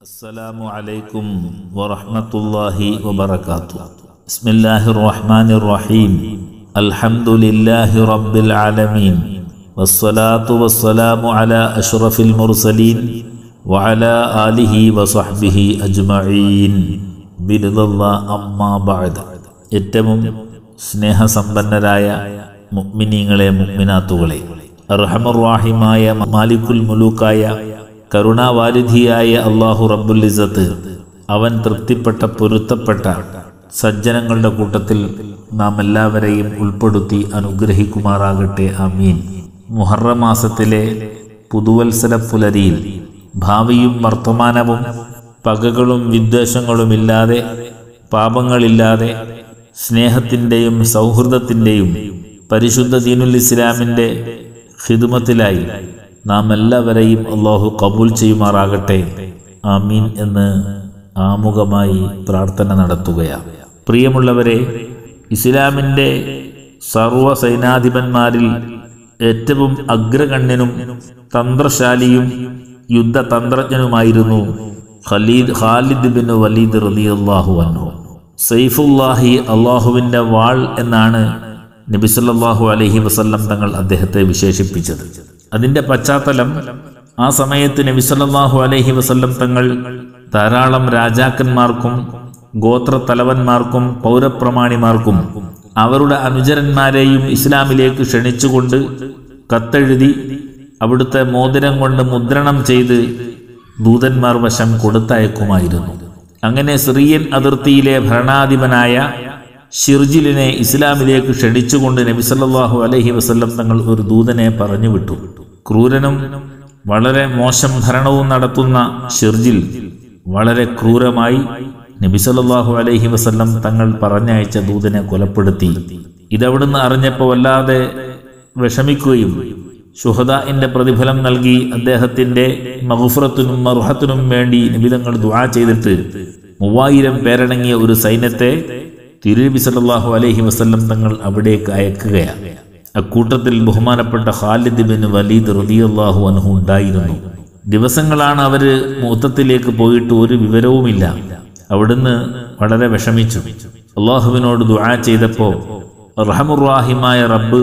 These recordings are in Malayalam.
السلام عليكم ورحمة الله وبركاته بسم الله الرحمن الرحيم الحمد لله رب العالمين والصلاة والسلام على أشرف المرسلين وعلى آله وصحبه أجمعين برضا الله أما بعد ഏറ്റവും സ്നേഹസമ്പന്നരായ മുഅ്മിനീങ്ങളെ മുഅ്മിനാത്തുകളെ അർഹമർവാഹിമായ മാലിക്കുൽ മുലൂക്കായ കരുണാവാരിധിയായ അള്ളാഹു റബ്ബുൽ ഇസത്ത് അവൻ തൃപ്തിപ്പെട്ട പൊരുത്തപ്പെട്ട സജ്ജനങ്ങളുടെ കൂട്ടത്തിൽ നാം എല്ലാവരെയും ഉൾപ്പെടുത്തി അനുഗ്രഹിക്കുമാറാകട്ടെ അമീൻ മുഹറ മാസത്തിലെ പുതുവത്സര പുലരിയിൽ ഭാവിയും വർത്തമാനവും പകകളും വിദ്വേഷങ്ങളുമില്ലാതെ പാപങ്ങളില്ലാതെ സ്നേഹത്തിൻ്റെയും സൗഹൃദത്തിൻ്റെയും പരിശുദ്ധ ദീനുൽ ഇസ്ലാമിൻ്റെ ഹിദുമത്തിലായി നാം എല്ലാവരെയും അള്ളാഹു കബൂൽ ചെയ്യുമാറാകട്ടെ ആമീൻ എന്ന് ആമുഖമായി പ്രാർത്ഥന നടത്തുകയാണ് പ്രിയമുള്ളവരെ ഇസ്ലാമിൻ്റെ സർവ സൈനാധിപന്മാരിൽ ഏറ്റവും അഗ്രഗണ്യനും തന്ത്രശാലിയും യുദ്ധതന്ത്രജ്ഞനുമായിരുന്നു ഖലീദ് ഖാലിദ് ബിൻ വലീദ് റളിയല്ലാഹു അൻഹു സൈഫുല്ലാഹി അള്ളാഹുവിൻ്റെ വാൾ എന്നാണ് നബിസല്ലാഹു അലഹി വസല്ലം തങ്ങൾ അദ്ദേഹത്തെ വിശേഷിപ്പിച്ചത് അതിൻ്റെ പശ്ചാത്തലം ആ സമയത്ത് നബിസല്ലാഹു അലഹി വസല്ലം തങ്ങൾ ധാരാളം രാജാക്കന്മാർക്കും ഗോത്രത്തലവന്മാർക്കും പൗരപ്രമാണിമാർക്കും അവരുടെ അനുചരന്മാരെയും ഇസ്ലാമിലേക്ക് ക്ഷണിച്ചുകൊണ്ട് കത്തെഴുതി അവിടുത്തെ മോതിരം കൊണ്ട് മുദ്രണം ചെയ്ത് ദൂതന്മാർ വശം കൊടുത്തയക്കുമായിരുന്നു അങ്ങനെ സിറിയൻ അതിർത്തിയിലെ ഭരണാധിപനായ ഷിർജിലിനെ ഇസ്ലാമിലേക്ക് ക്ഷണിച്ചുകൊണ്ട് നബിസല്ലാഹു അലഹി വസല്ലം തങ്ങൾ ഒരു ദൂതനെ പറഞ്ഞു വിട്ടു ക്രൂരനും വളരെ മോശം ഭരണവും നടത്തുന്ന ഷിർജിൽ വളരെ ക്രൂരമായി നബിസല്ലാഹു അലഹി വസല്ലം തങ്ങൾ പറഞ്ഞയച്ച ദൂതനെ കൊലപ്പെടുത്തി ഇതവിടുന്ന് അറിഞ്ഞപ്പോൾ വല്ലാതെ വിഷമിക്കുകയും ഷുഹദാന്റെ പ്രതിഫലം നൽകി അദ്ദേഹത്തിന്റെ മഹുഫറത്തിനും മറുഹത്തിനും വേണ്ടി നിബിതങ്ങൾ ദുആ ചെയ്തിട്ട് മൂവായിരം പേരടങ്ങിയ ഒരു സൈന്യത്തെ തിരുനബി സല്ലല്ലാഹു അലൈഹി വസല്ലം തങ്ങൾ അവിടേക്ക് അയക്കുകയാണ് അക്കൂട്ടത്തിൽ ബഹുമാനപ്പെട്ട ഖാലിദ് ബിൻ വലീദ് റളിയല്ലാഹു അൻഹു ഉണ്ടായിരുന്നു ദിവസങ്ങളാണ് അവര് മൂത്തത്തിലേക്ക് പോയിട്ട് ഒരു വിവരവുമില്ല അവിടുന്ന് വളരെ വിഷമിച്ചു അള്ളാഹുവിനോട് ദുആ ചെയ്തപ്പോൾ റഹമുറാഹിമായ റബ്ബ്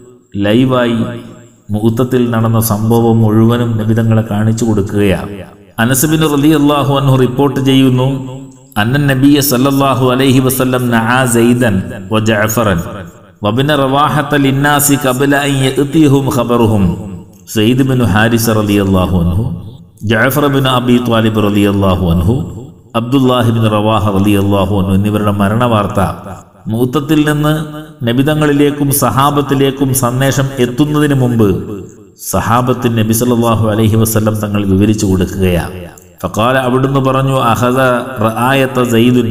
ലൈവായി മുഹൂർത്തത്തിൽ നടന്ന സംഭവം മുഴുവനും നിബിതങ്ങളെ കാണിച്ചു കൊടുക്കുകയാണ് അനസബിൻ റലി അള്ളാഹു അൻഹു റിപ്പോർട്ട് ചെയ്യുന്നു അന്നൻ നബിയ സല്ലല്ലാഹു അലൈഹി വസല്ലം നആ സൈദൻ വജഅഫറൻ വബിന റവാഹത ലിന്നാസി ഖബല അൻ യഅതിഹും ഖബറുഹും സയ്യിദ് ബിൻ ഹാരിസ റളിയല്ലാഹു അൻഹു ജഅഫർ ബിൻ അബി ത്വാലിബ് റളിയല്ലാഹു അൻഹു അബ്ദുല്ലാഹി ബിൻ റവാഹ റളിയല്ലാഹു അൻഹു എന്നിവരുടെ മരണവാർത്ത മൂത്തത്തിൽ നിന്ന് നബിതങ്ങളിലേക്കും സഹാബത്തിലേക്കും സന്ദേശം എത്തുന്നതിന് മുമ്പ് സഹാബത്തിന് നബി സല്ലല്ലാഹു അലൈഹി വസല്ലം തങ്ങൾ വിവരിച്ചു കൊടുക്കുകയാണ് ഫഖാല അവിടുന്ന് പറഞ്ഞു അഹദ റആയത സൈദുൻ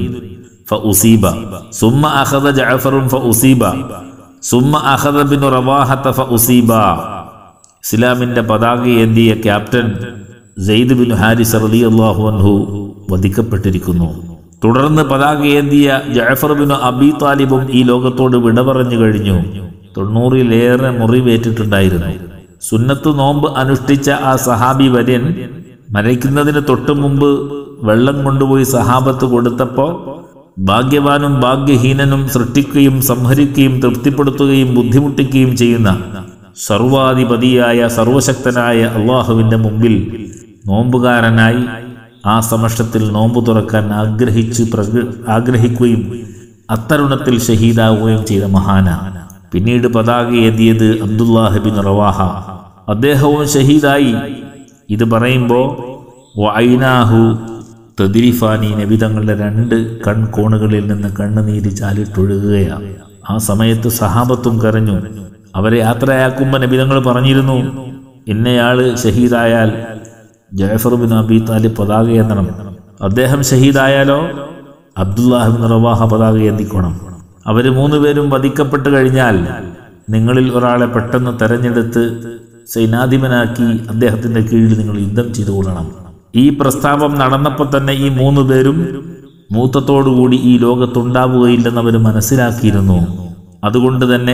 ഫഉസീബ സുമ്മ അഖദ ജഅഫറുൻ ഫഉസീബ സുമ്മ അഖദ ബിൻ റവാഹത ഫഉസീബ ഇസ്ലാമിന്റെ പതാക ഏന്തിയ ക്യാപ്റ്റൻ സെയ്ദ് ബിൻ ഹാരിസ് റളിയല്ലാഹു അൻഹു വധിക്കപ്പെട്ടിരിക്കുന്നു തുടർന്ന് പതാക ഏന്തിയ ജഅഫർ ബിൻ അബി താലിബും ഈ ലോകത്തോട് വിട പറഞ്ഞു കഴിഞ്ഞു തൊണ്ണൂറിലേറെ മുറിവേറ്റിട്ടുണ്ടായിരുന്നു സുന്നത്ത് നോമ്പ് അനുഷ്ഠിച്ച ആ സഹാബി വര്യൻ മരിക്കുന്നതിന് തൊട്ടു മുമ്പ് വെള്ളം കൊണ്ടുപോയി സഹാബത്ത് കൊടുത്തപ്പോ ഭാഗ്യവാനും ഭാഗ്യഹീനനും സൃഷ്ടിക്കുകയും സംഹരിക്കുകയും തൃപ്തിപ്പെടുത്തുകയും ബുദ്ധിമുട്ടിക്കുകയും ചെയ്യുന്ന സർവാധിപതിയായ സർവശക്തനായ അള്ളാഹുവിന്റെ മുമ്പിൽ നോമ്പുകാരനായി ആ സമക്ഷത്തിൽ നോമ്പു തുറക്കാൻ ആഗ്രഹിച്ച് പ്രക ആഗ്രഹിക്കുകയും അത്തരുണത്തിൽ ഷഹീദാവുകയും ചെയ്ത മഹാന പിന്നീട് പതാക ഏതിയത് അബ്ദുല്ലാഹിബിൻ റവാഹ അദ്ദേഹവും ഷഹീദായി ഇത് പറയുമ്പോൾ വൈനാഹു തദിരിഫാനി നബിതങ്ങളുടെ രണ്ട് കൺകോണുകളിൽ നിന്ന് കണ്ണുനീര് ചാലിട്ടൊഴുകുകയാണ് ആ സമയത്ത് സഹാബത്തും കരഞ്ഞു അവരെ യാത്രയാക്കുമ്പോൾ നബിതങ്ങൾ പറഞ്ഞിരുന്നു ഇന്നയാള് ഷഹീദായാൽ ജയഫർ ബിൻ അബി താലിബ് പതാക ഏന്തണം അദ്ദേഹം ഷഹീദായാലോ അബ്ദുല്ലാഹിബിൻ റവാഹ പതാക ഏന്തിക്കണം അവർ മൂന്നുപേരും വധിക്കപ്പെട്ട് കഴിഞ്ഞാൽ നിങ്ങളിൽ ഒരാളെ പെട്ടെന്ന് തെരഞ്ഞെടുത്ത് സൈനാധിപനാക്കി അദ്ദേഹത്തിന്റെ കീഴിൽ നിങ്ങൾ യുദ്ധം ചെയ്തു കൊള്ളണം ഈ പ്രസ്താവം നടന്നപ്പോൾ തന്നെ ഈ മൂന്ന് പേരും മൂത്തത്തോടുകൂടി ഈ ലോകത്തുണ്ടാവുകയില്ലെന്ന് അവർ മനസ്സിലാക്കിയിരുന്നു അതുകൊണ്ട് തന്നെ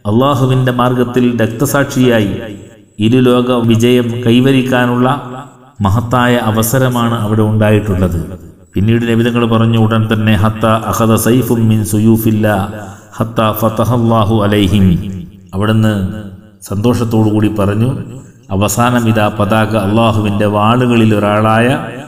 അള്ളാഹുവിന്റെ മാർഗത്തിൽ രക്തസാക്ഷിയായി ഇരുലോക വിജയം കൈവരിക്കാനുള്ള മഹത്തായ അവസരമാണ് അവിടെ ഉണ്ടായിട്ടുള്ളത് പിന്നീട് നബിതങ്ങൾ പറഞ്ഞു ഉടൻ തന്നെ ഹത്ത അഹദ സൈഫും മിൻ സുയൂഫില്ല ഹത്ത ഫതഹല്ലാഹു അലൈഹിം അവിടുന്ന് സന്തോഷത്തോടു കൂടി പറഞ്ഞു അവസാനം ഇതാ പതാക അള്ളാഹുവിൻ്റെ വാളുകളിൽ ഒരാളായ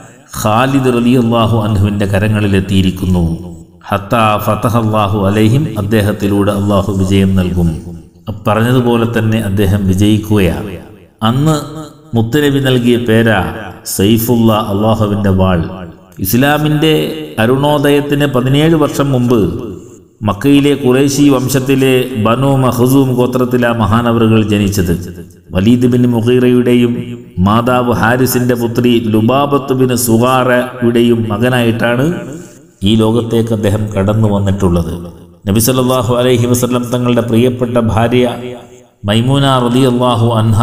ഖാലിദ് റലി അള്ളാഹു അൻഹുവിൻ്റെ കരങ്ങളിലെത്തിയിരിക്കുന്നു ഹത്ത ഫതഹല്ലാഹു അലൈഹിം അദ്ദേഹത്തിലൂടെ അള്ളാഹു വിജയം നൽകും പറഞ്ഞതുപോലെ തന്നെ അദ്ദേഹം വിജയിക്കുകയാണ് അന്ന് മുത്തനബി നൽകിയ പേരാ സൈഫുള്ള അള്ളാഹുവിൻ്റെ വാൾ ഇസ്ലാമിൻ്റെ അരുണോദയത്തിന് പതിനേഴ് വർഷം മുമ്പ് മക്കയിലെ കുറേശി വംശത്തിലെ ബനു മഹസൂം ഗോത്രത്തിലെ മഹാനവറുകൾ ജനിച്ചത് വലീദ് ബിൻ മുഹീറയുടെയും മാതാവ് ഹാരിസിന്റെ പുത്രി ലുബാബത്ത് ബിൻ സുഹാറയുടെയും മകനായിട്ടാണ് ഈ ലോകത്തേക്ക് അദ്ദേഹം കടന്നു വന്നിട്ടുള്ളത് നബിസല്ലാഹു അലൈഹി വസല്ലം തങ്ങളുടെ പ്രിയപ്പെട്ട ഭാര്യ മൈമൂന റതി അള്ളാഹു അൻഹ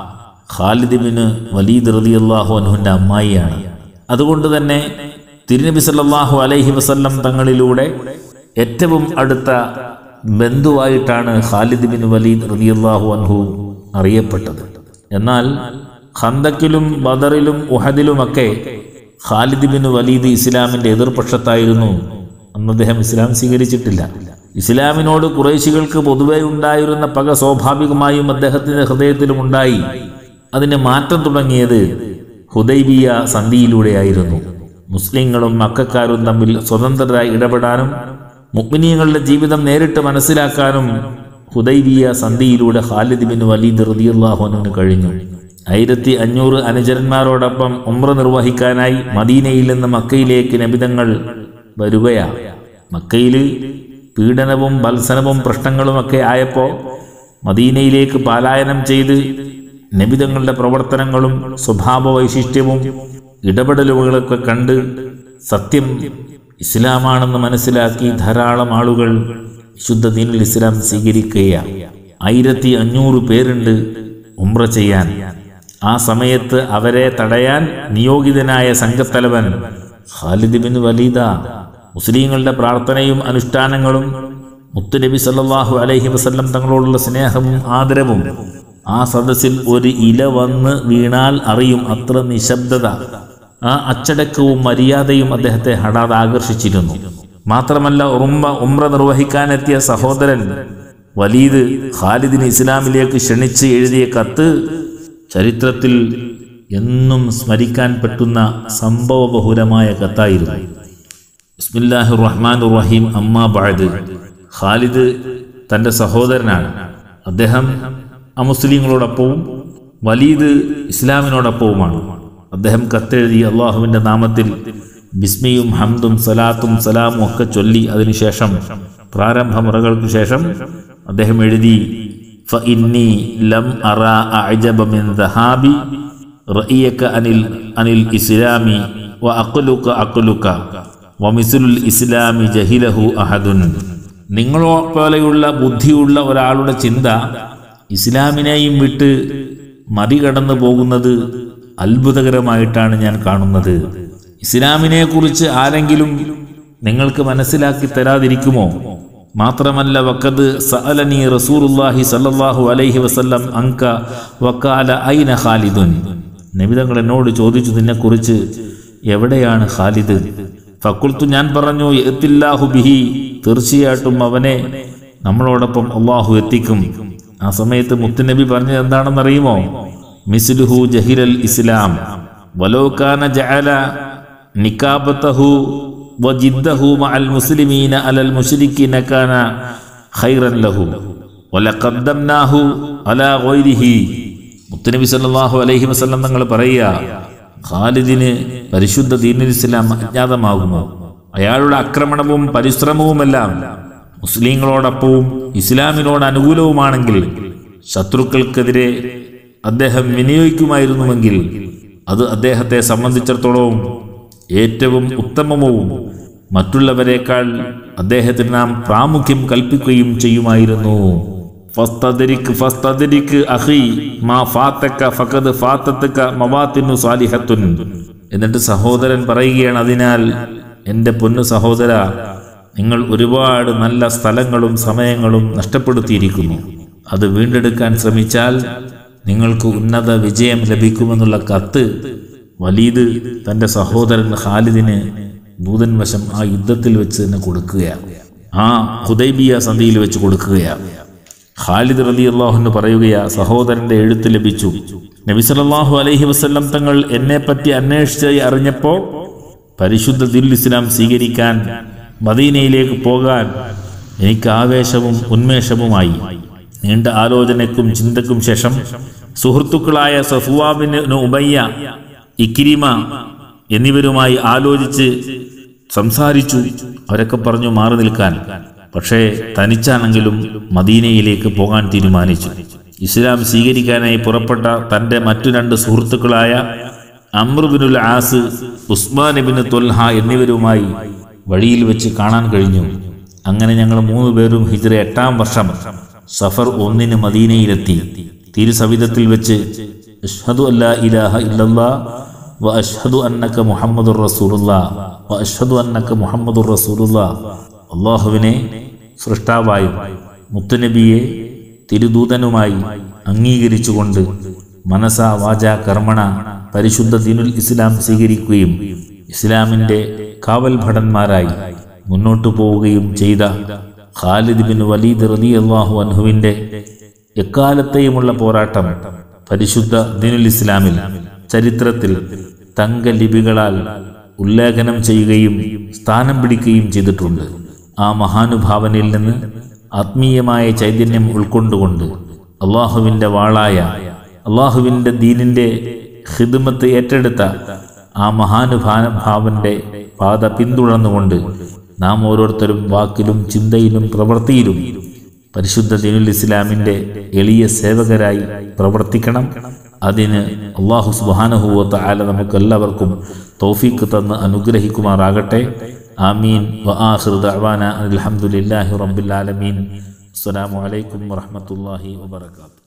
ഖാലിദ് ബിന് വലീദ് റതി അള്ളാഹു അൻഹുവിൻ്റെ അമ്മായിയാണ് അതുകൊണ്ട് തന്നെ തിരുനബി സല്ലല്ലാഹു അലൈഹി വസല്ലം തങ്ങളിലൂടെ ഏറ്റവും അടുത്ത ബന്ധുവായിട്ടാണ് ഖാലിദ് ബിൻ വലീദ് റളിയല്ലാഹു അൻഹു അറിയപ്പെട്ടത് എന്നാൽ ഖന്തക്കിലും ബദറിലും ഉഹദിലുമൊക്കെ ഖാലിദ് ബിൻ വലീദ് ഇസ്ലാമിന്റെ എതിർപക്ഷത്തായിരുന്നു അന്ന് അദ്ദേഹം ഇസ്ലാം സ്വീകരിച്ചിട്ടില്ല ഇസ്ലാമിനോട് കുറേശികൾക്ക് പൊതുവെ ഉണ്ടായിരുന്ന പക സ്വാഭാവികമായും അദ്ദേഹത്തിന്റെ ഹൃദയത്തിലും ഉണ്ടായി അതിന് മാറ്റം തുടങ്ങിയത് ഹുദൈബിയ സന്ധിയിലൂടെയായിരുന്നു മുസ്ലിങ്ങളും മക്കാരും തമ്മിൽ സ്വതന്ത്രരായി ഇടപെടാനും മുഗ്മിനീങ്ങളുടെ ജീവിതം നേരിട്ട് മനസ്സിലാക്കാനും ഹുദൈബിയ സന്ധിയിലൂടെ ഖാലിദ് ബിൻ വലീദ് റളിയല്ലാഹുവിന് കഴിഞ്ഞു ആയിരത്തി അഞ്ഞൂറ് അനുചരന്മാരോടൊപ്പം ഉംറ നിർവഹിക്കാനായി മദീനയിൽ നിന്ന് മക്കയിലേക്ക് നബിതങ്ങൾ വരികയാണ് മക്കയിൽ പീഡനവും ബത്സനവും പ്രശ്നങ്ങളുമൊക്കെ ആയപ്പോൾ മദീനയിലേക്ക് പലായനം ചെയ്ത് നബിതങ്ങളുടെ പ്രവർത്തനങ്ങളും സ്വഭാവ വൈശിഷ്ട്യവും ഇടപെടലുകളൊക്കെ കണ്ട് സത്യം ഇസ്ലാമാണെന്ന് മനസ്സിലാക്കി ധാരാളം ആളുകൾ വിശുദ്ധ ദീനുൽ ഇസ്ലാം സ്വീകരിക്കുകയാണ് ആയിരത്തി അഞ്ഞൂറ് പേരുണ്ട് ഉംറ ചെയ്യാൻ ആ സമയത്ത് അവരെ തടയാൻ നിയോഗിതനായ സംഘത്തലവൻ ഖാലിദ് ബിൻ വലീദ മുസ്ലിങ്ങളുടെ പ്രാർത്ഥനയും അനുഷ്ഠാനങ്ങളും മുത്തുനബി സല്ലല്ലാഹു അലൈഹി വസല്ലം തങ്ങളോടുള്ള സ്നേഹവും ആദരവും ആ സദസ്സിൽ ഒരു ഇല വന്ന് വീണാൽ അറിയും അത്ര നിശബ്ദത ആ അച്ചടക്കവും മര്യാദയും അദ്ദേഹത്തെ ഹഠാത് ആകർഷിച്ചിരുന്നു മാത്രമല്ല ഉറുമ്പ ഉംറ നിർവഹിക്കാനെത്തിയ സഹോദരൻ വലീദ് ഖാലിദിന് ഇസ്ലാമിലേക്ക് ക്ഷണിച്ച് എഴുതിയ കത്ത് ചരിത്രത്തിൽ എന്നും സ്മരിക്കാൻ പറ്റുന്ന സംഭവബഹുലമായ കത്തായിരുന്നു ബിസ്മില്ലാഹി റഹ്മാൻ റഹീം അമ്മ ബാദ് ഖാലിദ് തൻ്റെ സഹോദരനാണ് അദ്ദേഹം അമുസ്ലിങ്ങളോടൊപ്പവും വലീദ് ഇസ്ലാമിനോടൊപ്പവുമാണ് അദ്ദേഹം കത്തെഴുതി അള്ളാഹുവിൻ്റെ നാമത്തിൽ ബിസ്മിയും ഹംദും സലാത്തും സലാമും ഒക്കെ ചൊല്ലി അതിനുശേഷം പ്രാരംഭ മുറകൾക്ക് ശേഷം അദ്ദേഹം എഴുതി ഫഇന്നി ലം അറ അഅജബ മിൻ ദഹാബി റഇയക അനിൽ അനിൽ ഇസ്ലാമി വ അഖ്ലുക അഖ്ലുക വമിസുൽ ഇസ്ലാമി ജഹിലഹു അഹദുൻ നിങ്ങളോ പോലെയുള്ള ബുദ്ധിയുള്ള ഒരാളുടെ ചിന്ത ഇസ്ലാമിനെയും വിട്ട് മറികടന്നു പോകുന്നത് അത്ഭുതകരമായിട്ടാണ് ഞാൻ കാണുന്നത് ഇസ്ലാമിനെ കുറിച്ച് ആരെങ്കിലും നിങ്ങൾക്ക് മനസ്സിലാക്കി തരാതിരിക്കുമോ മാത്രമല്ല വക്കത് സഅലനി റസൂലുള്ളാഹി സല്ലല്ലാഹു അലൈഹി വസല്ലം അങ്ക വക്കാല ഐന ഖാലിദുൻ നബിതങ്ങൾ എന്നോട് ചോദിച്ചു നിന്നെക്കുറിച്ച് എവിടെയാണ് ഖാലിദ് ഫക്കുൽത്തു ഞാൻ പറഞ്ഞു എത്തില്ലാഹു ബിഹി തീർച്ചയായിട്ടും അവനെ നമ്മളോടൊപ്പം അള്ളാഹു എത്തിക്കും ആ സമയത്ത് മുത്തുനബി പറഞ്ഞത് എന്താണെന്നറിയുമോ മിസ്ലുഹു ജഹിരൽ ഇസ്ലാം വലോകാന ജഅല നിക്കാബത്തഹു വജിദ്ദഹു മഅൽ മുസ്ലിമീന അലൽ മുശ്രിക്കീന കാന ഖൈറൻ ലഹു വലഖദ്ദംനാഹു അലാ ഗൈരിഹി മുത്തുനബി സല്ലല്ലാഹു അലൈഹി വസല്ലം തങ്ങൾ പറയുക ഖാലിദിന് പരിശുദ്ധ ദീനുൽ ഇസ്ലാം അജ്ഞാതമാകുമോ അയാളുടെ ആക്രമണവും പരിശ്രമവുമെല്ലാം മുസ്ലിങ്ങളോടൊപ്പവും ഇസ്ലാമിനോട് അനുകൂലവുമാണെങ്കിൽ ശത്രുക്കൾക്കെതിരെ അദ്ദേഹം വിനിയോഗിക്കുമായിരുന്നുവെങ്കിൽ അത് അദ്ദേഹത്തെ സംബന്ധിച്ചിടത്തോളം ഏറ്റവും ഉത്തമവും മറ്റുള്ളവരെക്കാൾ അദ്ദേഹത്തിന് നാം പ്രാമുഖ്യം കൽപ്പിക്കുകയും ചെയ്യുമായിരുന്നു ഫസ്തദരിക്ക് ഫസ്തദരിക്ക് അഹി മാ ഫാത്തക്ക ഫഖദ് ഫാത്തത്തക്ക മവാത്തിനു സാലിഹത്തുൻ എന്നിട്ട് സഹോദരൻ പറയുകയാണ് അതിനാൽ എൻ്റെ പൊന്നു സഹോദര നിങ്ങൾ ഒരുപാട് നല്ല സ്ഥലങ്ങളും സമയങ്ങളും നഷ്ടപ്പെടുത്തിയിരിക്കുന്നു അത് വീണ്ടെടുക്കാൻ ശ്രമിച്ചാൽ നിങ്ങൾക്ക് ഉന്നത വിജയം ലഭിക്കുമെന്നുള്ള കത്ത് വലീദ് തന്റെ സഹോദരൻ ഖാലിദിന് ദൂതൻ വശം ആ യുദ്ധത്തിൽ വെച്ച് തന്നെ കൊടുക്കുകയാണ് ആ ഹുദൈബിയ സന്ധിയിൽ വെച്ച് കൊടുക്കുകയാണ് ഖാലിദ് റലി അള്ളാഹുന്ന് പറയുകയാ സഹോദരന്റെ എഴുത്ത് ലഭിച്ചു നബി സല്ലല്ലാഹു അലൈഹി വസല്ലം തങ്ങൾ എന്നെ പറ്റി അന്വേഷിച്ചായി അറിഞ്ഞപ്പോ പരിശുദ്ധ ദിൽ ഇസ്ലാം സ്വീകരിക്കാൻ മദീനയിലേക്ക് പോകാൻ എനിക്ക് ആവേശവും ഉന്മേഷവുമായി നീണ്ട ആലോചനയ്ക്കും ചിന്തക്കും ശേഷം സുഹൃത്തുക്കളായ സഫുവാബിന് ഉബയ്യ ഇക്കിരിമ എന്നിവരുമായി ആലോചിച്ച് സംസാരിച്ചു അവരൊക്കെ പറഞ്ഞു മാറി നിൽക്കാൻ പക്ഷേ തനിച്ചാണെങ്കിലും മദീനയിലേക്ക് പോകാൻ തീരുമാനിച്ചു ഇസ്ലാം സ്വീകരിക്കാനായി പുറപ്പെട്ട തന്റെ മറ്റു രണ്ട് സുഹൃത്തുക്കളായ അമ്രുബിനുൽ ആസ് ഉസ്മാൻ ഇബിന് തൊൽഹ എന്നിവരുമായി വഴിയിൽ വെച്ച് കാണാൻ കഴിഞ്ഞു അങ്ങനെ ഞങ്ങൾ മൂന്ന് പേരും ഹിജ്ര എട്ടാം വർഷം സഫർ ഒന്നിന് മദീനയിലെത്തി തിരുസവിധത്തിൽ വെച്ച് അഷ്ഹദു അല്ലാ ഇലാഹ ഇല്ലല്ലാ വ അഷ്ഹദു അന്നക മുഹമ്മദുർ റസൂലുള്ളാ വ അഷ്ഹദു അന്നക മുഹമ്മദുർ റസൂലുള്ളാ അള്ളാഹുവിനെ സൃഷ്ടാവായും മുത്തുനബിയെ തിരുദൂതനുമായി അംഗീകരിച്ചുകൊണ്ട് മനസ വാച കർമ്മണ പരിശുദ്ധ ദിനുൽ ഇസ്ലാം സ്വീകരിക്കുകയും ഇസ്ലാമിന്റെ കാവൽ ഭടന്മാരായി മുന്നോട്ടു പോവുകയും ചെയ്ത ഖാലിദ് ബിൻ വലീദ് റലി അള്ളാഹു അൻഹുവിന്റെ എക്കാലത്തെയുമുള്ള പോരാട്ടം പരിശുദ്ധ ദിനുൽ ഇസ്ലാമിൽ ചരിത്രത്തിൽ തങ്കലിപികളാൽ ഉല്ലേഖനം ചെയ്യുകയും സ്ഥാനം പിടിക്കുകയും ചെയ്തിട്ടുണ്ട് ആ മഹാനുഭാവനിൽ നിന്ന് ആത്മീയമായ ചൈതന്യം ഉൾക്കൊണ്ടുകൊണ്ട് അള്ളാഹുവിൻ്റെ വാളായ അള്ളാഹുവിൻ്റെ ദീനിൻ്റെ ഹിദ്മത്ത് ഏറ്റെടുത്ത ആ മഹാനുഭാവന്റെ പാത പിന്തുടർന്നുകൊണ്ട് നാം ഓരോരുത്തരും വാക്കിലും ചിന്തയിലും പ്രവൃത്തിയിലും പരിശുദ്ധ ദീനുൽ ഇസ്ലാമിന്റെ എളിയ സേവകരായി പ്രവർത്തിക്കണം അതിന് അള്ളാഹു സുബാനഹുവത്ത ആല നമുക്കെല്ലാവർക്കും തൗഫീക്ക് തന്ന് അനുഗ്രഹിക്കുമാറാകട്ടെ ആമീൻ വ ആഖിറു ദഅവാന അൽഹംദുലില്ലാഹി റബ്ബിൽ ആലമീൻ അസ്സലാമു അലൈക്കും വറഹ്മത്തുള്ളാഹി വബറകാതുഹു